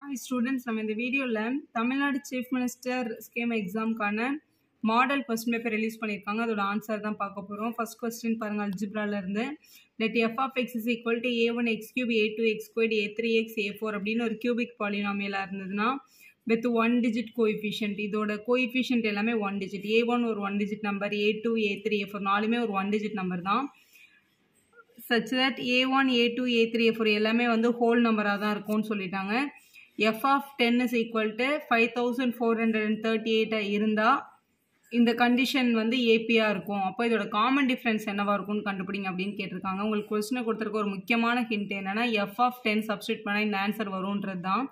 hi students நம்ம இந்த வீடியோவில் தமிழ்நாடு சீஃப் மினிஸ்டர் ஸ்கீம் எக்ஸாம்க்கான மாடல் கொஸ்டின் பேப்பர் ரிலீஸ் பண்ணியிருக்காங்க அதோட ஆன்சர் தான் பார்க்க போகிறோம் ஃபர்ஸ்ட் கொஸ்டின் பாருங்கள் அல்ஜிப்ரால இருந்து let f of x is equal to a one x cube a two x squared a three x a four அப்படின்னு ஒரு கியூபிக் பாலினாமியலாக இருந்ததுன்னா வித் ஒன் டிஜிட் கோஎஃபிஷியன்ட் இதோட கோஎஃபிஷியன்ட் எல்லாமே ஒன் டிஜிட் ஏ ஒன் ஒரு one digit number a two a three a four நாலுமே ஒரு one digit number தான் such that a one a two a three a four எல்லாமே வந்து whole நம்பராக தான் இருக்கும்னு சொல்லிட்டாங்க f of ten is equal to five thousand four hundred and thirty எயிட்டாக இருந்தால் இந்த கண்டிஷன் வந்து ஏபியாக இருக்கும் அப்போ இதோட காமன் டிஃப்ரென்ஸ் என்னவாக இருக்கும்னு கண்டுபிடிங்க அப்படின்னு கேட்டிருக்காங்க உங்களுக்கு கொஸ்டினை கொடுத்துருக்க ஒரு முக்கியமான ஹிண்ட் என்னென்னா எஃப் ஆஃப் டென் சப்ஸ்டியூட் பண்ணால் இந்த ஆன்சர் வரும்ன்றது தான்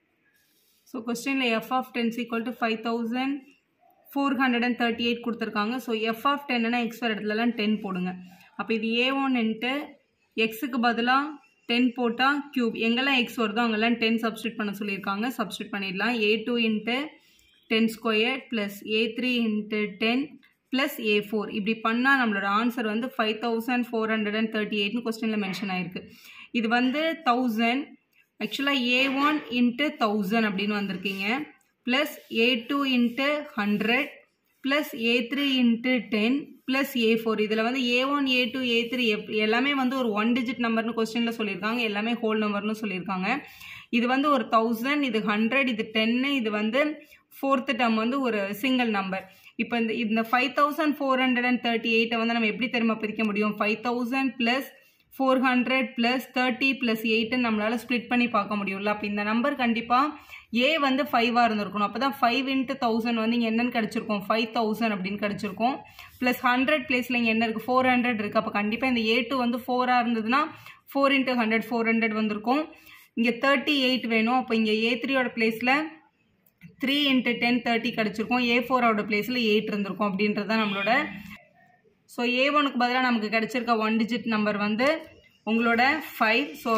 ஸோ கொஸ்டினில் f of tens equal to five thousand four hundred and thirty eight கொடுத்துருக்காங்க ஸோ எஃப் ஆஃப் டென்னா எக்ஸ் வர இடத்துலலாம் டென் போடுங்க அப்போ இது ஏ ஒன் இன்ட்டு எக்ஸுக்கு பதிலாக டென் போட்டால் க்யூப் எங்கெல்லாம் எக்ஸ் வருதோ அங்கெல்லாம் டென் சப்ஸ்டியூட் பண்ண சொல்லியிருக்காங்க சப்ஸ்டியூட் பண்ணிடலாம் a two into ten square plus a three into ten plus a four இப்படி பண்ணால் நம்மளோட ஆன்சர் வந்து five thousand four hundred and thirty எயிட்னு கொஸ்டினில் மென்ஷன் ஆயிருக்கு இது வந்து தௌசண்ட் ஆக்சுவலாக ஏ ஒன் இன்ட்டு தௌசண்ட் அப்படின்னு வந்திருக்கீங்க plus a two into hundred plus a three into ten plus a four இதில் வந்து a one a two a three f எல்லாமே வந்து ஒரு ஒன் டிஜிட் நம்பர்னு கொஸ்டினில் சொல்லியிருக்காங்க எல்லாமே ஹோல் நம்பர்னு சொல்லியிருக்காங்க இது வந்து ஒரு தௌசண்ட் இது ஹண்ட்ரட் இது டென்னு இது வந்து ஃபோர்த்து டேர்ம் வந்து ஒரு சிங்கிள் நம்பர் இப்போ இந்த இந்த five thousand four hundred and thirty எயிட்டை வந்து நம்ம எப்படி தெரியுமா பிரிக்க முடியும் five thousand plus four hundred plus thirty plus எயிட்டுன்னு நம்மளால் ஸ்ப்ளிட் பண்ணி பார்க்க முடியும்ல அப்போ இந்த நம்பர் கண்டிப்பாக ஏ வந்து ஃபைவாக இருந்திருக்கணும் அப்போ தான் ஃபைவ் இன்ட்டு தௌசண்ட் வந்து இங்கே என்னென்னு கிடச்சிருக்கும் ஃபைவ் தௌசண்ட் அப்படின்னு கிடச்சிருக்கும் ப்ளஸ் ஹண்ட்ரட் பிளேஸில் இங்கே என்ன இருக்குது ஃபோர் ஹண்ட்ரட் இருக்குது அப்போ கண்டிப்பாக இந்த ஏ டூ வந்து ஃபோராக இருந்ததுன்னா four into hundred four hundred வந்திருக்கும் இங்கே தேர்ட்டி எயிட் வேணும் அப்போ இங்கே ஏ த்ரீயோட பிளேஸில் த்ரீ இன்ட்டு டென் தேர்ட்டி கிடச்சிருக்கும் ஏ ஃபோரோட பிளேஸில் எயிட் இருந்திருக்கும் அப்படின்றது தான் நம்மளோட ஸோ ஏ ஒனுக்கு பதிலாக நமக்கு கிடச்சிருக்க ஒன் டிஜிட் நம்பர் வந்து உங்களோட ஃபைவ் ஸோ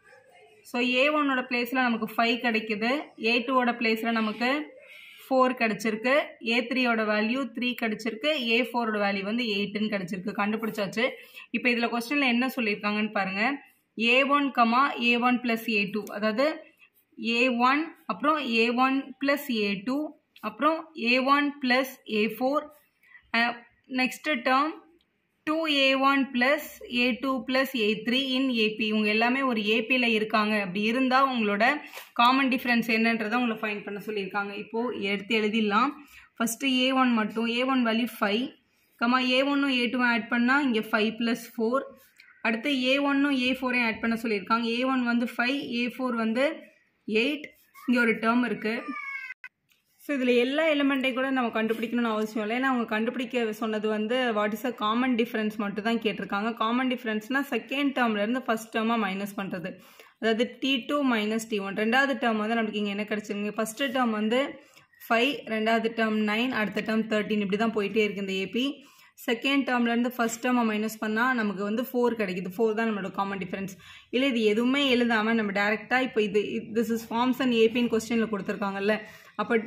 ஸோ ஏ ஒன்னோட பிளேஸில் நமக்கு ஃபைவ் கிடைக்குது ஏ டூவோட பிளேஸில் நமக்கு ஃபோர் கிடச்சிருக்கு ஏ த்ரீயோட வேல்யூ த்ரீ கிடச்சிருக்கு ஏ ஃபோரோட வேல்யூ வந்து எயிட்டுன்னு கிடச்சிருக்கு கண்டுபிடிச்சாச்சு இப்போ இதில் கொஸ்டினில் என்ன சொல்லியிருக்காங்கன்னு பாருங்கள் a one comma a one plus a two அதாவது ஏ ஒன் அப்புறம் a one plus a two அப்புறம் a one plus a four next term two a one plus a two plus a three in AP இவங்க எல்லாமே ஒரு ஏபியில் இருக்காங்க அப்படி இருந்தால் உங்களோட காமன் டிஃப்ரென்ஸ் என்னன்றதை உங்களை ஃபைன் பண்ண சொல்லியிருக்காங்க இப்போது எடுத்து எழுதிடலாம் ஃபஸ்ட்டு ஏ ஒன் மட்டும் a one value five comma a ஒன்னும் ஏ டூவும் ஆட் பண்ணால் இங்கே ஃபைவ் ப்ளஸ் ஃபோர் அடுத்து ஏ ஒன்னும் ஏ ஃபோரையும் ஆட் பண்ண சொல்லியிருக்காங்க ஏ ஒன் வந்து ஃபைவ் ஏ ஃபோர் வந்து எயிட் இங்கே ஒரு டேர்ம் இருக்குது ஸோ இதில் எல்லா எலிமெண்ட்டையும் கூட நம்ம கண்டுபிடிக்கணும்னு அவசியம் இல்லை ஏன்னா அவங்க கண்டுபிடிக்க சொன்னது வந்து what is a common difference மட்டும் தான் கேட்டிருக்காங்க காமன் டிஃப்ரென்ஸ்னால் செகண்ட் டேர்ம்லேருந்து ஃபஸ்ட் டேர்மாக மைனஸ் பண்ணுறது அதாவது t two minus t one ரெண்டாவது டேர்ம் வந்து நமக்கு இங்கே என்ன கிடச்சிருங்க ஃபஸ்ட்டு டேர்ம் வந்து ஃபைவ் ரெண்டாவது டேர்ம் நைன் அடுத்த டேர்ம் தேர்ட்டின் இப்படி தான் போயிட்டே இருக்குது இந்த ஏபி செகண்ட் டேர்ம்லேருந்து ஃபஸ்ட் டேர்மை மைனஸ் பண்ணால் நமக்கு வந்து ஃபோர் கிடைக்குது ஃபோர் தான் நம்மளோட காமன் டிஃப்ரென்ஸ் இல்லை இது எதுவுமே எழுதாமல் நம்ம டேரெக்டாக இப்போ இது திஸ் இஸ் ஃபார்ம்ஸ் அண்ட் ஏபின்னு கொஸ்டினில் கொடுத்துருக்காங்கல்ல அப்போ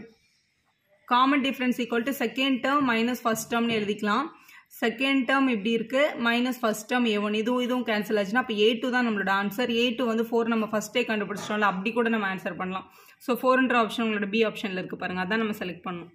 common difference equal to second term minus first டேர்ம்னு எழுதிக்கலாம் செகண்ட் டேர்ம் இப்படி இருக்குது minus first term a one இதுவும் இதுவும் கேன்சல் ஆச்சுன்னா அப்போ ஏ டூ தான் நம்மளோட ஆன்சர் ஏ டூ வந்து ஃபோர் நம்ம ஃபஸ்ட்டே கண்டுபிடிச்சிட்டோம்ல அப்படி கூட நம்ம ஆன்சர் பண்ணலாம் ஸோ ஃபோர்ன்ற ஆப்ஷன் உங்களோட பி ஆப்ஷனில் இருக்குது பாருங்கள் அதான் நம்ம செலக்ட் பண்ணணும்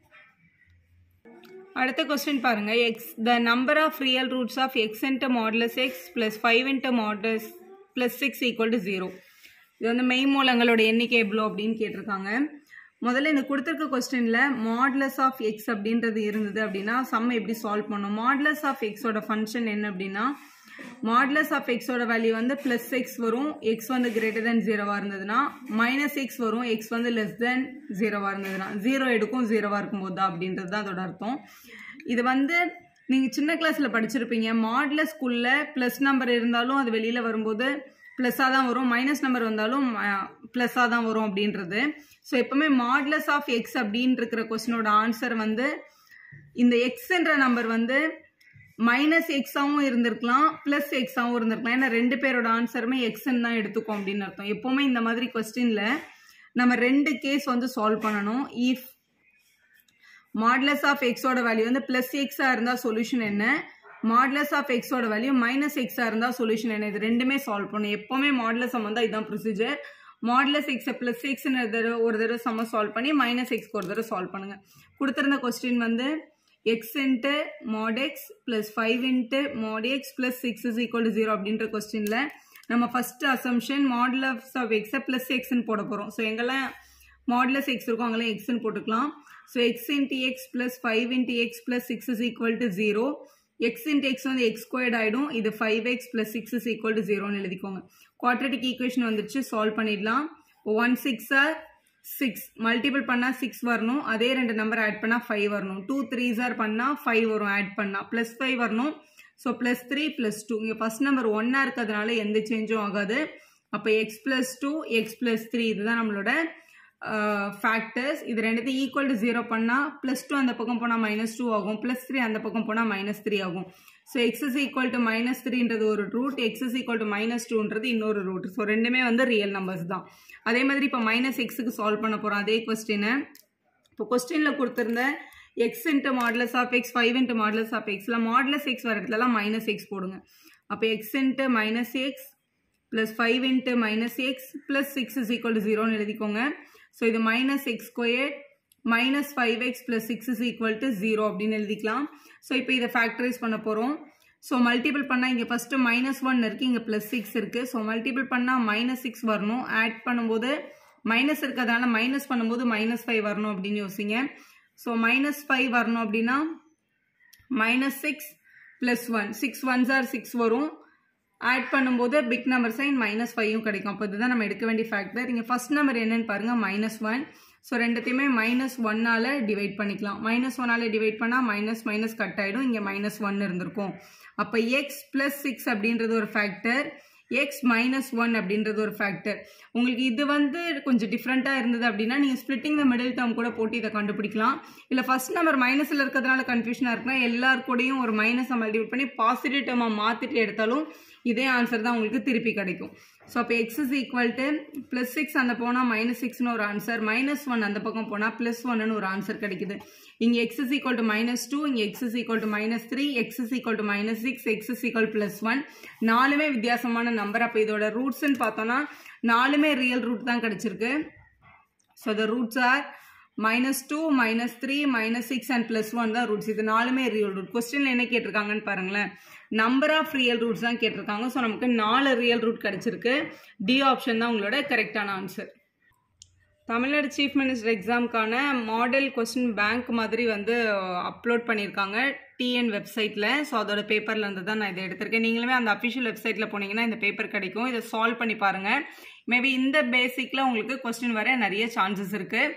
அடுத்த கொஸ்டின் பாருங்க x the number of real roots of x into modulus x plus five into modulus plus six equal to zero இது வந்து மெய் மூலங்களோட எண்ணிக்கை எவ்வளோ அப்படின்னு கேட்டிருக்காங்க முதல்ல இந்த கொடுத்துருக்க கொஸ்டினில் மாட்லஸ் ஆஃப் எக்ஸ் அப்படின்றது இருந்தது அப்படின்னா சம் எப்படி சால்வ் பண்ணும் மாட்லஸ் ஆஃப் எக்ஸோட ஃபங்க்ஷன் என்ன அப்படின்னா மாட்லஸ் ஆஃப் எக்ஸோட வேல்யூ வந்து ப்ளஸ் எக்ஸ் வரும் எக்ஸ் வந்து கிரேட்டர் தென் ஜீரோவாக இருந்ததுன்னா மைனஸ் எக்ஸ் வரும் எக்ஸ் வந்து லெஸ் தென் ஜீரோவாக இருந்ததுன்னா ஜீரோ எடுக்கும் ஜீரோவாக இருக்கும்போது தான் அப்படின்றது தான் அதோட அர்த்தம் இது வந்து நீங்கள் சின்ன கிளாஸில் படிச்சிருப்பீங்க மாட்லஸ் ஸ்கூலில் ப்ளஸ் நம்பர் இருந்தாலும் அது வெளியில் வரும்போது ப்ளஸ்ஸாக தான் வரும் மைனஸ் நம்பர் வந்தாலும் ப்ளஸ்ஸாக தான் வரும் அப்படின்றது ஸோ எப்போவுமே மாட்லஸ் ஆஃப் எக்ஸ் அப்படின்னு இருக்கிற கொஸ்டினோட ஆன்சர் வந்து இந்த எக்ஸ்ன்ற நம்பர் வந்து மைனஸ் எக்ஸாவும் இருந்திருக்கலாம் ப்ளஸ் எக்ஸாவும் இருந்திருக்கலாம் ஏன்னா ரெண்டு பேரோட ஆன்சருமே எக்ஸ்ன்னு தான் எடுத்துக்கோம் அப்படின்னு அர்த்தம் எப்போவுமே இந்த மாதிரி கொஸ்டினில் நம்ம ரெண்டு கேஸ் வந்து சால்வ் பண்ணணும் இஃப் மாட்லஸ் ஆஃப் எக்ஸோட வேல்யூ வந்து ப்ளஸ் எக்ஸாக இருந்தால் சொல்யூஷன் என்ன மாட்லஸ் ஆஃப் எக்ஸோட வேல்யூ மைனஸ் எக்ஸாக இருந்தால் சொல்யூஷன் என்ன இது ரெண்டுமே சால்வ் பண்ணும் எப்போவுமே மாட்லஸ் வந்தால் இதுதான் ப்ரொசீஜர் மாடலஸ் எக்ஸை ப்ளஸ் எக்ஸ்னு தடவை ஒரு தடவை சம்ம சால்வ் பண்ணி மைனஸ் எக்ஸ்க்கு ஒரு தடவை சால்வ் பண்ணுங்கள் கொடுத்துருந்த கொஸ்டின் வந்து x into mod x plus five into mod x plus six is equal to zero அப்படின்ற கொஸ்டினில் நம்ம ஃபஸ்ட்டு அசம்ஷன் மாடலஸ் ஆஃப் எக்ஸை ப்ளஸ் எக்ஸ்ன்னு போட போகிறோம் ஸோ எங்கெல்லாம் மாடலஸ் எக்ஸ் இருக்கும் அங்கெல்லாம் எக்ஸ்ன்னு போட்டுக்கலாம் so x into x plus five into x plus six is equal to zero x into x வந்து எக்ஸ் ஸ்கொயர்ட் ஆகிடும் இது five x plus six is equal to ஜீரோன்னு எழுதிக்கோங்க குவாட்ரட்டிக் ஈக்குவேஷன் வந்துருச்சு சால்வ் பண்ணிடலாம் one six or six multiple பண்ணால் six வரணும் அதே ரெண்டு நம்பர் ஆட் பண்ணால் ஃபைவ் வரணும் டூ த்ரீ சார் பண்ணால் ஃபைவ் வரும் ஆட் பண்ணால் ப்ளஸ் ஃபைவ் வரணும் so plus three plus two இங்கே ஃபஸ்ட் நம்பர் ஒன்னாக இருக்கிறதுனால எந்த சேஞ்சும் ஆகாது அப்போ x plus two x plus three இதுதான் நம்மளோட ஃபேக்டர்ஸ் இது ரெண்டுத்தையும் ஈக்குவல் டு ஜீரோ பண்ணால் ப்ளஸ் டூ அந்த பக்கம் போனால் மைனஸ் டூ ஆகும் ப்ளஸ் த்ரீ அந்த பக்கம் போனால் மைனஸ் த்ரீ ஆகும் so x is equal to minus த்ரீன்றது ஒரு root x is equal to minus டூன்றது இன்னொரு ரூட் ஸோ ரெண்டுமே வந்து ரியல் நம்பர்ஸ் தான் அதே மாதிரி இப்போ மைனஸ் எக்ஸுக்கு சால்வ் பண்ண போகிறோம் அதே கொஸ்டினை இப்போ கொஸ்டினில் கொடுத்துருந்த x into modulus of x five into modulus of எக்ஸில் மாடலஸ் எக்ஸ் வர இடத்துலலாம் மைனஸ் எக்ஸ் போடுங்க அப்போ x into minus x plus five into minus x plus six is equal to ஜீரோன்னு எழுதிக்கோங்க ஸோ இது minus x square minus five x plus six is equal to zero அப்படின்னு எழுதிக்கலாம் so இப்போ இதை ஃபேக்டரைஸ் பண்ண போகிறோம் ஸோ மல்டிபிள் பண்ணால் இங்கே ஃபஸ்ட்டு மைனஸ் ஒன் இருக்குது இங்கே ப்ளஸ் சிக்ஸ் இருக்குது ஸோ மல்டிபிள் பண்ணால் மைனஸ் சிக்ஸ் வரணும் ஆட் பண்ணும்போது மைனஸ் இருக்கிறதுனால மைனஸ் பண்ணும்போது மைனஸ் ஃபைவ் வரணும் அப்படின்னு யோசிங்க ஸோ மைனஸ் ஃபைவ் வரணும் அப்படின்னா minus six plus one six ones or six வரும் ஆட் பண்ணும்போது பிக் நம்பர் சைன் மைனஸ் ஃபைவும் கிடைக்கும் அப்போ இதுதான் நம்ம எடுக்க வேண்டிய ஃபேக்டர் இங்கே ஃபஸ்ட் நம்பர் என்னன்னு பாருங்கள் மைனஸ் ஒன் ஸோ ரெண்டுத்தையுமே மைனஸ் ஒன்னால் டிவைட் பண்ணிக்கலாம் மைனஸ் ஒன்னால் டிவைட் பண்ணால் மைனஸ் மைனஸ் கட் ஆகிடும் இங்கே மைனஸ் ஒன் இருந்திருக்கும் அப்போ எக்ஸ் ப்ளஸ் சிக்ஸ் அப்படின்றது ஒரு ஃபேக்டர் எக்ஸ் மைனஸ் ஒன் அப்படின்றது ஒரு ஃபேக்டர் உங்களுக்கு இது வந்து கொஞ்சம் டிஃப்ரெண்ட்டாக இருந்தது அப்படின்னா நீங்கள் ஸ்ப்ளிட்டிங் த மிடில் டேர்ம் கூட போட்டு இதை கண்டுபிடிக்கலாம் இல்லை ஃபர்ஸ்ட் நம்பர் மைனஸில் இருக்கிறதுனால கன்ஃபியூஷனாக இருக்குன்னா எல்லார் கூடயும் ஒரு மைனஸை மல்டிபிள் பண்ணி பாசிட்டிவ் டேர்மாக மாற்றிட்டு எடுத்தாலும் இதே ஆன்சர் தான் உங்களுக்கு திருப்பி கிடைக்கும் ஸோ அப்போ x is equal to plus six அந்த போனால் மைனஸ் சிக்ஸ்னு ஒரு ஆன்சர் மைனஸ் ஒன் அந்த பக்கம் போனால் ப்ளஸ் ஒன்னு ஒரு ஆன்சர் கிடைக்குது இங்கே x is equal to minus two இங்கே x is equal to minus three x is equal to minus six x is equal plus one நாலுமே வித்தியாசமான நம்பர் அப்போ இதோட ரூட்ஸ்ன்னு பார்த்தோன்னா நாலுமே ரியல் ரூட் தான் கிடச்சிருக்கு so the roots are minus two minus three minus six and plus one தான் roots இது நாலுமே ரியல் ரூட் கொஸ்டினில் என்ன கேட்டிருக்காங்கன்னு பாருங்களேன் நம்பர் ஆஃப் ரியல் ரூட்ஸ் தான் கேட்டிருக்காங்க ஸோ நமக்கு நாலு ரியல் ரூட் கிடச்சிருக்கு டி ஆப்ஷன் தான் உங்களோட கரெக்டான ஆன்சர் தமிழ்நாடு சீஃப் மினிஸ்டர் எக்ஸாமுக்கான மாடல் கொஸ்டின் பேங்க் மாதிரி வந்து அப்லோட் பண்ணியிருக்காங்க டிஎன் வெப்சைட்டில் ஸோ அதோட பேப்பரில் இருந்து தான் நான் இதை எடுத்திருக்கேன் நீங்களுமே அந்த அஃபிஷியல் வெப்சைட்டில் போனீங்கன்னா இந்த பேப்பர் கிடைக்கும் இதை சால்வ் பண்ணி பாருங்கள் மேபி இந்த பேசிக்கில் உங்களுக்கு கொஸ்டின் வர நிறைய சான்சஸ் இருக்குது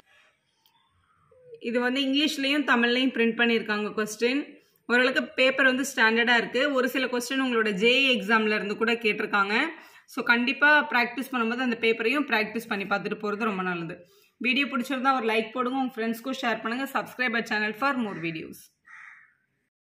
இது வந்து இங்கிலீஷ்லேயும் தமிழ்லையும் பிரிண்ட் பண்ணியிருக்காங்க கொஸ்டின் ஓரளவுக்கு பேப்பர் வந்து ஸ்டாண்டர்டாக இருக்குது ஒரு சில கொஸ்டின் உங்களோட ஜேஇ எக்ஸாமில் இருந்து கூட கேட்டிருக்காங்க ஸோ கண்டிப்பாக ப்ராக்டிஸ் பண்ணும்போது அந்த பேப்பரையும் ப்ராக்டிஸ் பண்ணி பார்த்துட்டு போகிறது ரொம்ப நல்லது வீடியோ பிடிச்சிருந்தா ஒரு லைக் போடுங்க உங்கள் ஃப்ரெண்ட்ஸ்க்கும் ஷேர் பண்ணுங்கள் subscriber channel for more videos